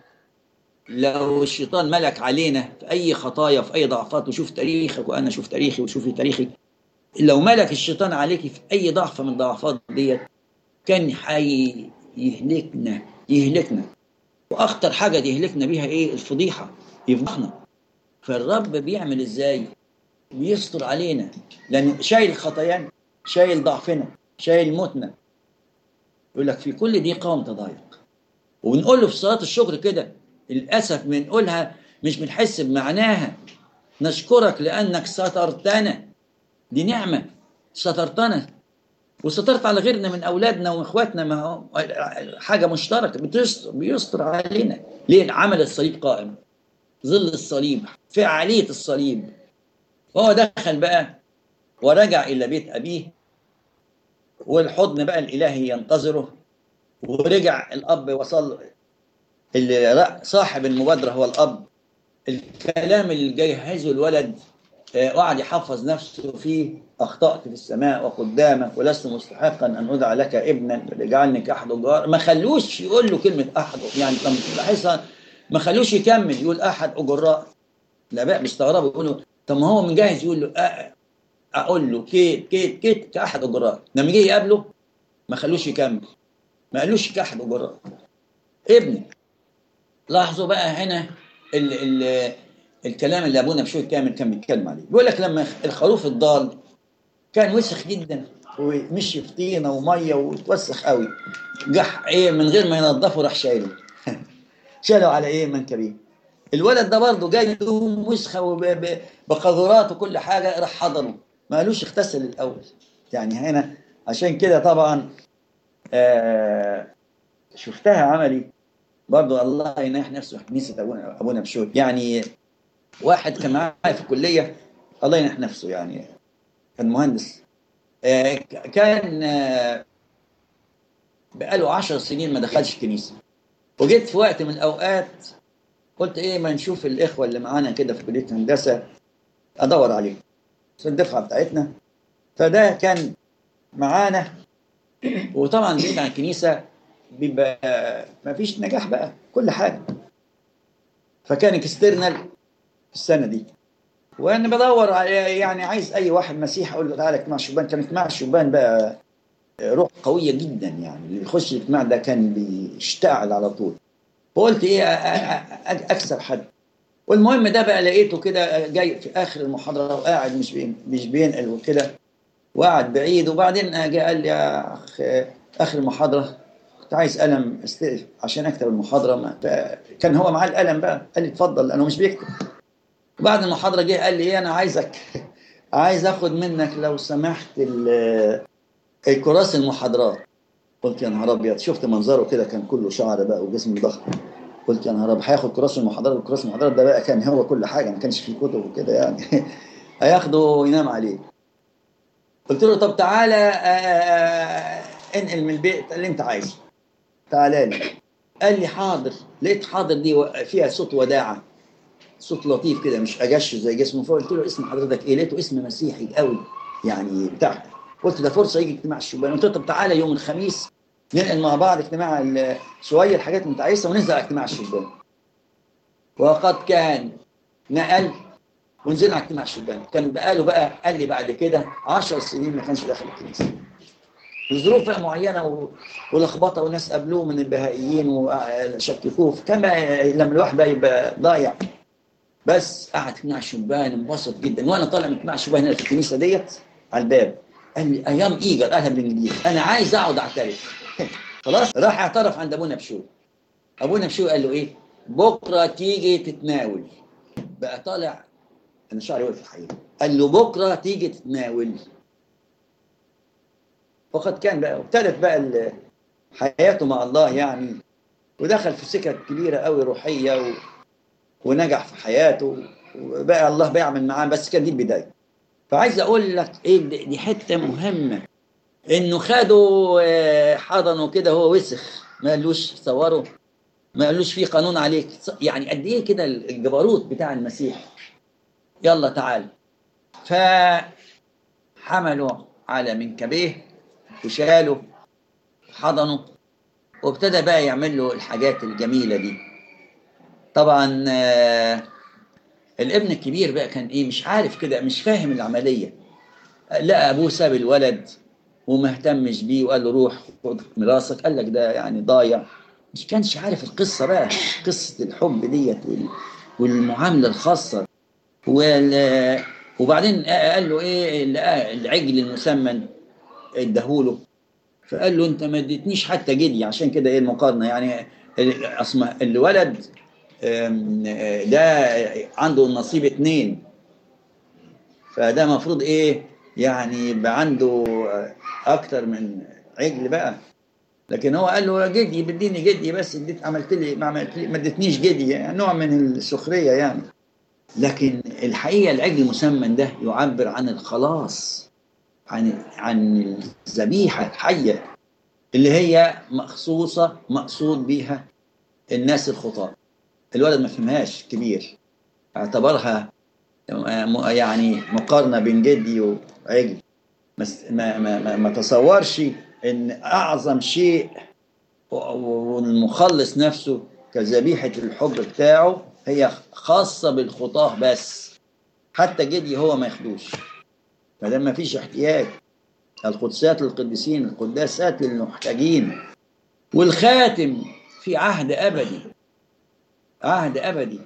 لو الشيطان ملك علينا في أي خطايا في أي ضعفات وشوف تاريخك وأنا شوف تاريخي وشوفي تاريخي لو ملك الشيطان عليك في أي ضعف من الضعفات ديت كان حي يهلكنا يهلكنا وأخطر حاجة يهلكنا بيها إيه الفضيحة يفضحنا فالرب بيعمل إزاي بيستر علينا لأن شايل خطايانا شايل ضعفنا شايل موتنا يقول لك في كل دي قوم تضايق وبنقول له في صلاة الشكر كده للأسف بنقولها مش بنحس بمعناها نشكرك لأنك سترتنا دي نعمة سترتنا وسترت على غيرنا من أولادنا وإخواتنا ما هو حاجة مشتركة بتستر بيستر علينا ليه عمل الصليب قائم ظل الصليب فعالية الصليب هو دخل بقى ورجع إلى بيت أبيه والحضن بقى الإلهي ينتظره ورجع الأب وصل اللي صاحب المبادرة هو الأب الكلام اللي جهزه الولد وقعد يحفظ نفسه فيه أخطأت في السماء وقدامك ولست مستحقا أن أدعى لك ابنا بل اجعلني كأحد جار ما خلوش يقول له كلمة أحد يعني لما تلاحظها ما خلوش يكمل يقول أحد أجراء الآباء بيستغربوا يقولوا طب ما هو مجهز يقول له أه أقول له كيت كيت كيت كأحد أجراء لما جه يقابله ما خلوش يكمل ما قالوش كأحد أجراء ابني لاحظوا بقى هنا ال ال الكلام اللي ابونا بشوي كامل كان بيتكلم عليه بيقول لك لما الخروف الضال كان وسخ جدا ومشي في طينه وميه وتوسخ قوي جح ايه من غير ما ينضفه راح شايله شاله على ايه منكبيه الولد ده برضه جاي له وسخه وبقذورات وكل حاجه راح حضنه ما قالوش اغتسل الاول يعني هنا عشان كده طبعا آه شفتها عملي برضه الله يناح نفسه كنيسه ابونا ابونا بشوي يعني واحد كان معايا في الكليه الله يناح نفسه يعني كان مهندس آه كان آه بقاله عشر سنين ما دخلش كنيسه وجيت في وقت من الاوقات قلت ايه ما نشوف الاخوه اللي معانا كده في كليه هندسه ادور عليهم في الدفعه بتاعتنا فده كان معانا وطبعا بعيد عن الكنيسه بيبقى ما فيش نجاح بقى كل حاجه فكان اكسترنال السنه دي وانا بدور على يعني عايز اي واحد مسيحي اقول له تعالى اجتماع الشبان كان اجتماع الشبان بقى روح قويه جدا يعني اللي يخش الاجتماع ده كان بيشتعل على طول فقلت ايه اكسب حد والمهم ده بقى لقيته كده جاي في اخر المحاضره وقاعد مش بين مش بينقل وكده وقعد بعيد وبعدين جه قال لي يا اخ اخر المحاضره كنت عايز قلم استقف عشان اكتب المحاضره ما كان هو معاه القلم بقى قال لي اتفضل لانه مش بيكتب وبعد المحاضره جه قال لي ايه انا عايزك عايز اخد منك لو سمحت الكراس المحاضرات قلت يا نهار ابيض شفت منظره كده كان كله شعر بقى وجسمه ضخم قلت يا نهار ابيض هياخد كراس المحاضرات والكراس المحاضرات ده بقى كان هو كل حاجه ما كانش فيه كتب وكده يعني هياخده وينام عليه قلت له طب تعالى انقل من البيت اللي انت عايزه تعالى لي قال لي حاضر لقيت حاضر دي و- فيها صوت وداعة صوت لطيف كده مش أجش زي جسمه فقلت له اسم حضرتك إيه لقيته اسم مسيحي قوي يعني بتاع قلت ده فرصة يجي اجتماع الشبان قلت له طب تعالى يوم الخميس ننقل مع بعض اجتماع ال- شوية الحاجات اللي انت عايزها وننزل على اجتماع الشبان وقد كان نقل ونزلنا على اجتماع الشبان كان بقاله بقى قال لي بعد كده 10 سنين ما كانش داخل الكنيسه لظروف بقى معينه و- ولخبطه وناس قابلوه من البهائيين وشككوه كان بقى لما الواحد بقى يبقى ضايع بس قعد اجتماع الشبان انبسط جدا وانا طالع من اجتماع الشبان هنا في الكنيسه ديت على الباب قال لي ايام ايجر قالها بالانجليزي انا عايز اقعد اعترف خلاص راح اعترف عند ابونا بشوي ابونا بشوي قال له ايه بكره تيجي تتناول بقى طالع انا شعري وقف الحقيقه قال له بكره تيجي تتناول وقد كان بقى وابتدت بقى ال- حياته مع الله يعني ودخل في سكك كبيره قوي روحيه و... ونجح في حياته وبقى الله بيعمل معاه بس كان دي البدايه فعايز اقول لك ايه دي دي حته مهمه انه خدوا آه، حضنوا كده هو وسخ ما قالوش صوروا ما قالوش في قانون عليك يعني قد ايه كده الجبروت بتاع المسيح يلا تعال فحملوا على منكبيه وشالوا حضنوا وابتدى بقى يعمل له الحاجات الجميله دي طبعا آه، الابن الكبير بقى كان ايه مش عارف كده مش فاهم العمليه لقى ابوه ساب الولد وما اهتمش بيه وقال له روح خد ميراثك قال لك ده يعني ضايع مش كانش عارف القصه بقى قصه الحب ديت وال- والمعامله الخاصه وال وبعدين قال له ايه لقى العجل المسمن اداهوله فقال له انت ما اديتنيش حتى جدي عشان كده ايه المقارنه يعني ال- اصلا الولد آم، آه، ده عنده النصيب اتنين فده المفروض ايه يعني يبقى عنده آه، اكتر من عجل بقى لكن هو قال له يا جدي بديني جدي بس اديت عملت لي ما عملت لي ما اديتنيش جدي يعني نوع من السخريه يعني لكن الحقيقه العجل المسمن ده يعبر عن الخلاص عن عن الذبيحه الحيه اللي هي مخصوصه مقصود بيها الناس الخطاة الولد ما فهمهاش كبير اعتبرها م- يعني مقارنه بين جدي وعجل بس ما ما ما, ما تصورش ان اعظم شيء و- و- والمخلص نفسه كذبيحه الحب بتاعه هي خاصه بالخطاه بس حتى جدي هو ما ياخدوش ما دام ما فيش احتياج القدسات للقديسين القداسات للمحتاجين والخاتم في عهد ابدي عهد ابدي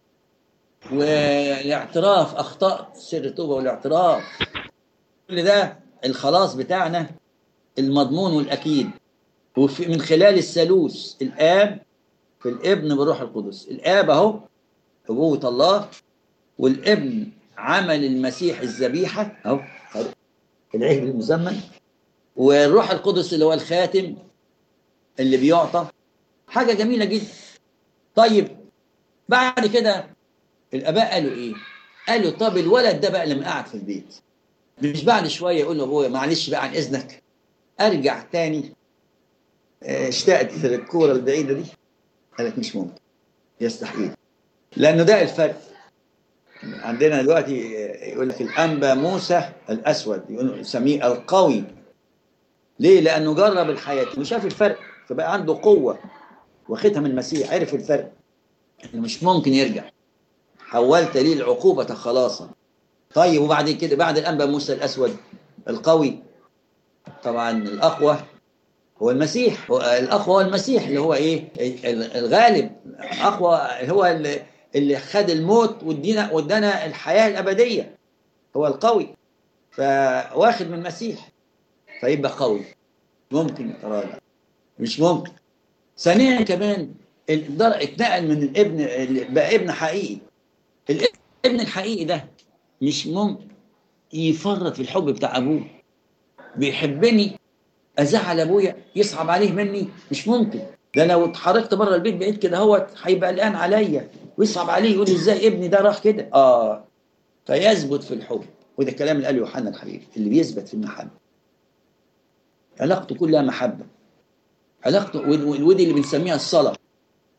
والاعتراف اخطات سر التوبه والاعتراف كل ده الخلاص بتاعنا المضمون والاكيد وفي من خلال الثالوث الاب في الابن بروح القدس الاب اهو ابوه الله والابن عمل المسيح الذبيحه اهو العهد المزمن والروح القدس اللي هو الخاتم اللي بيعطى حاجه جميله جدا طيب بعد كده الاباء قالوا ايه قالوا طب الولد ده بقى لما قعد في البيت مش بعد شويه يقول له ابويا معلش بقى عن اذنك ارجع تاني آه، اشتقت للكوره البعيده دي قال لك مش ممكن يستحيل لانه ده الفرق عندنا دلوقتي يقول لك الانبا موسى الاسود يقول يسميه القوي ليه؟ لانه جرب الحياه وشاف الفرق فبقى عنده قوه واخدها من المسيح عرف الفرق انه مش ممكن يرجع حولت لي العقوبه خلاصا طيب وبعد كده بعد الانبا موسى الاسود القوي طبعا الاقوى هو المسيح هو الاقوى هو المسيح اللي هو ايه الغالب اقوى هو اللي اللي خد الموت وادينا وادانا الحياه الابديه هو القوي فواخد من المسيح فيبقى قوي ممكن يتراجع مش ممكن ثانيا كمان الدر- اتنقل من الابن بقى ابن حقيقي الابن الحقيقي ده مش ممكن يفرط في الحب بتاع ابوه بيحبني ازعل ابويا يصعب عليه مني مش ممكن ده لو اتحركت بره البيت بعيد كده هو هيبقى قلقان عليا ويصعب عليه يقول ازاي ابني ده راح كده اه فيثبت في الحب وده الكلام اللي قاله يوحنا الحبيب اللي بيثبت في المحبه علاقته كلها محبه علاقته ود- ودي اللي بنسميها الصلاه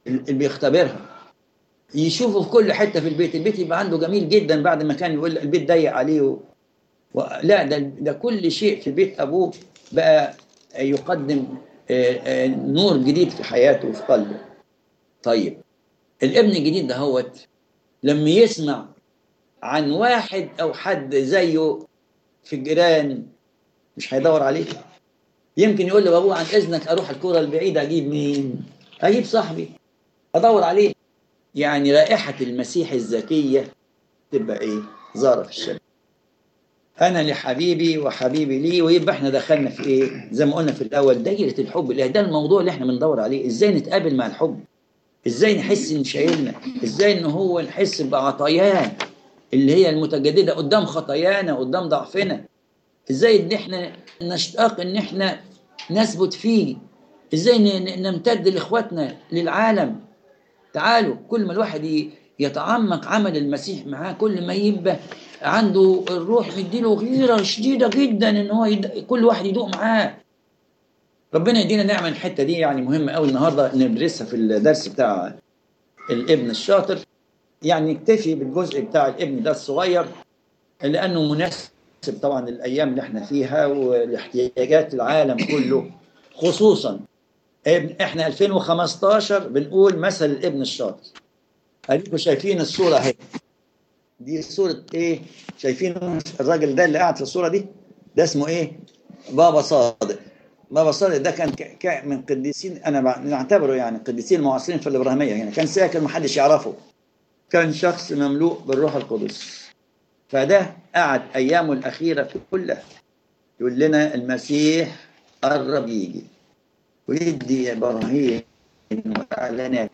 اللي بيختبرها يشوفه في كل حته في البيت البيت يبقى عنده جميل جدا بعد ما كان يقول البيت ضيق عليه و... و... لا ده ده كل شيء في بيت ابوه بقى يقدم آه، آه، نور جديد في حياته وفي قلبه طيب الابن الجديد ده هوت لما يسمع عن واحد او حد زيه في الجيران مش هيدور عليه يمكن يقول لابوه عن اذنك اروح الكوره البعيده اجيب مين اجيب صاحبي ادور عليه يعني رائحه المسيح الزكيه تبقى ايه ظاهره في الشارع انا لحبيبي وحبيبي لي ويبقى احنا دخلنا في ايه زي ما قلنا في الاول دايره الحب اللي ده الموضوع اللي احنا بندور عليه ازاي نتقابل مع الحب ازاي نحس ان شايلنا ازاي ان هو نحس بعطاياه اللي هي المتجدده قدام خطايانا قدام ضعفنا ازاي ان احنا نشتاق ان احنا نثبت فيه ازاي ن- ن- نمتد لاخواتنا للعالم تعالوا كل ما الواحد ي- يتعمق عمل المسيح معاه كل ما يبقى عنده الروح مديله غيره شديده جدا ان هو يد... كل واحد يدوق معاه ربنا يدينا نعمه الحته دي يعني مهمه قوي النهارده ندرسها في الدرس بتاع الابن الشاطر يعني نكتفي بالجزء بتاع الابن ده الصغير لانه مناسب طبعا الايام اللي احنا فيها والاحتياجات العالم كله خصوصا ابن احنا 2015 بنقول مثل الابن الشاطر اديكم شايفين الصوره اهي دي صوره ايه شايفين الراجل ده اللي قاعد في الصوره دي ده اسمه ايه بابا صادق بابا صادق ده كان ك- ك- من قديسين انا بع- نعتبره يعني قديسين معاصرين في الابراهيميه يعني كان ساكن ما حدش يعرفه كان شخص مملوء بالروح القدس فده قعد ايامه الاخيره كلها يقول لنا المسيح قرب يجي ويدي براهين واعلانات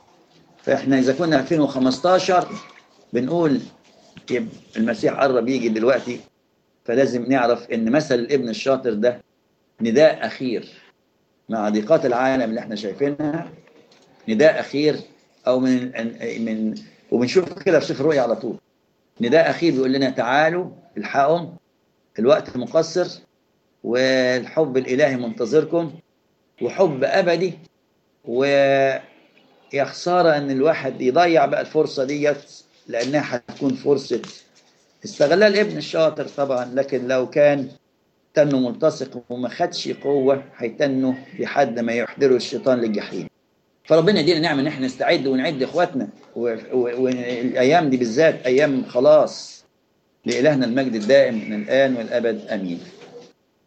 فاحنا اذا كنا 2015 بنقول يبقى المسيح قرب يجي دلوقتي فلازم نعرف ان مثل الابن الشاطر ده نداء اخير مع ضيقات العالم اللي احنا شايفينها نداء اخير او من من وبنشوف كده في سفر الرؤيا على طول نداء اخير بيقول لنا تعالوا الحقوا الوقت مقصر والحب الالهي منتظركم وحب ابدي ويا خساره ان الواحد يضيع بقى الفرصه ديت لانها هتكون فرصه استغلها الابن الشاطر طبعا لكن لو كان تنه ملتصق وما خدش قوه هيتنه لحد ما يحضره الشيطان للجحيم فربنا يدينا نعمه ان احنا نستعد ونعد اخواتنا و- و- والايام دي بالذات ايام خلاص لالهنا المجد الدائم من الان والابد امين